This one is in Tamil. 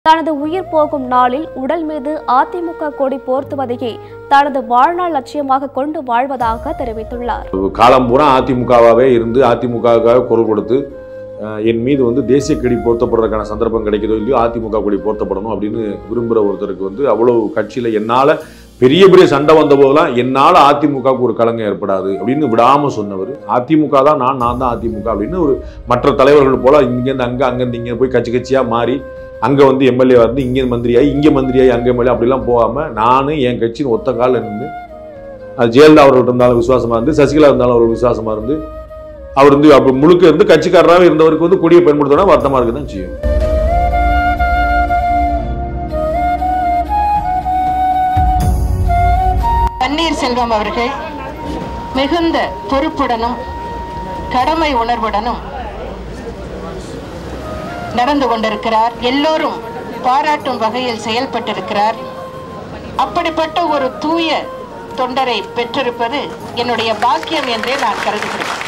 தனது உயிர் போகும் நாளில் உடல் மீது அதிமுக கொடி போர்த்துவதையே தனது வாழ்நாள் லட்சியமாக கொண்டு வாழ்வதாக தெரிவித்துள்ளார் காலம் பூரா அதிமுகவாகவே இருந்து அதிமுகவுக்காக குரல் கொடுத்து அஹ், என் மீது வந்து தேசிய கொடி போர்த்தப்படுறதுக்கான சந்தர்ப்பம் கிடைக்குதோ இல்லையோ அதிமுக கொடி போர்த்தப்படணும் அப்படின்னு விரும்புகிற ஒருத்தருக்கு வந்து அவ்வளவு கட்சியில் என்னால் பெரிய பெரிய சண்டை வந்த போதெல்லாம் என்னால் அதிமுகவுக்கு ஒரு கலங்கம் ஏற்படாது அப்படின்னு விடாமல் சொன்னவர் அதிமுக தான் நான் நான் தான் அதிமுக அப்படின்னு ஒரு மற்ற தலைவர்கள் போல இங்கேருந்து அங்கே அங்கேருந்து இங்கே போய் கட்சி கட்சியாக மாறி அங்கே வந்து எம்எல்ஏ வந்து இங்கே மந்திரியாகி இங்கே மந்திரியாகி அங்கே எம்எல்ஏ அப்படிலாம் போகாமல் நான் என் கட்சியின் ஒத்த காலில் நின்று அது ஜெயலலிதா அவர்கள் இருந்தாலும் விசுவாசமா இருந்து சசிகலா இருந்தாலும் அவர்கள் விசுவாசமா இருந்து அவர் வந்து அப்படி முழுக்க இருந்து கட்சிக்காரராக இருந்தவருக்கு வந்து கொடியை பயன்படுத்தினா வருத்தமா இருக்கு தான் செய்யும் பன்னீர்செல்வம் அவர்கள் மிகுந்த பொறுப்புடனும் கடமை உணர்வுடனும் நடந்து கொண்டிருக்கிறார் எல்லோரும் பாராட்டும் வகையில் செயல்பட்டிருக்கிறார் அப்படிப்பட்ட ஒரு தூய தொண்டரை பெற்றிருப்பது என்னுடைய பாக்கியம் என்றே நான் கருதுகிறேன்